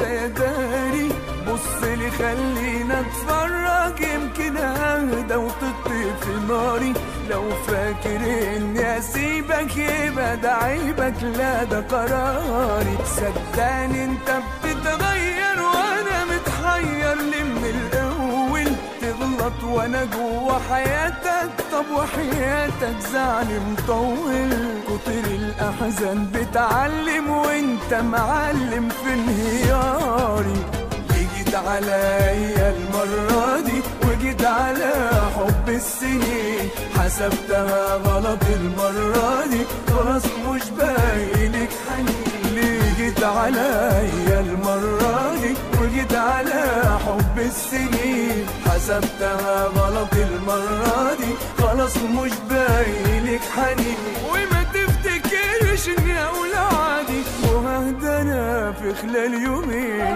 ازاي اداري بص لي خلينا اتفرج يمكن اهدى وتطير في ناري لو فاكر اني اسيبك يبقى ده عيبك لا ده قراري صدقني انت بتتغير وانا متحير ليه من الاول تغلط وانا جوا حياتك طب وحياتك زعلي مطول كتر الاحزان بتعلم وانت معلم في انهياري جيت عليا المرة دي وجيت على حب السنين حسبتها غلط المرة دي خلاص مش باينك حنين ليه جيت عليا المرة دي وجيت على حب السنين حسبتها غلط المرة دي خلاص مش باينك حنين وما تفتكرش اني اقول عادي وهدى انا في خلال يومين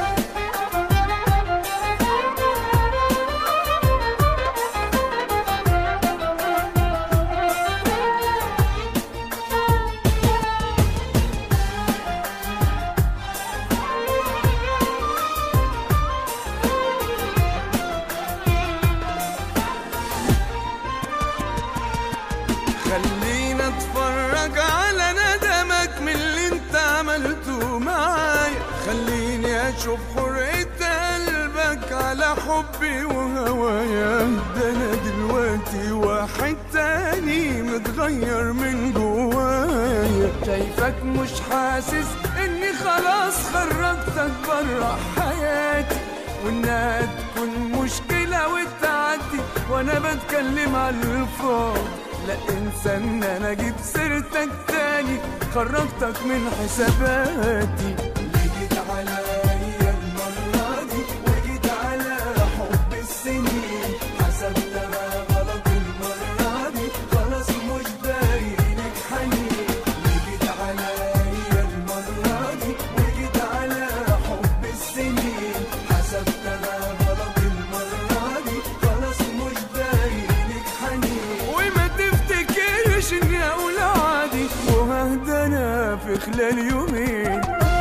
خلينا اتفرج على ندمك من اللي انت عملته معايا خليني اشوف حرية قلبك على حبي وهوايا ده انا دلوقتي واحد تاني متغير من جوايا شايفك مش حاسس اني خلاص خرجتك برا حياتي وانها تكون مشكلة وتعدي وانا بتكلم على الفاضي لا انسى ان انا جيت سيرتك تاني خرجتك من حساباتي جيت عليا المرة دي وجيت على حب السنين حسبتها غلط المرة دي خلاص مش باينك حنين جيت عليا المرة دي وجيت على حب السنين حسبتها غلط المرة دي خلاص مش باينك حنين وما تفتكرش اني اقول عادي وهدى انا في خلال يومين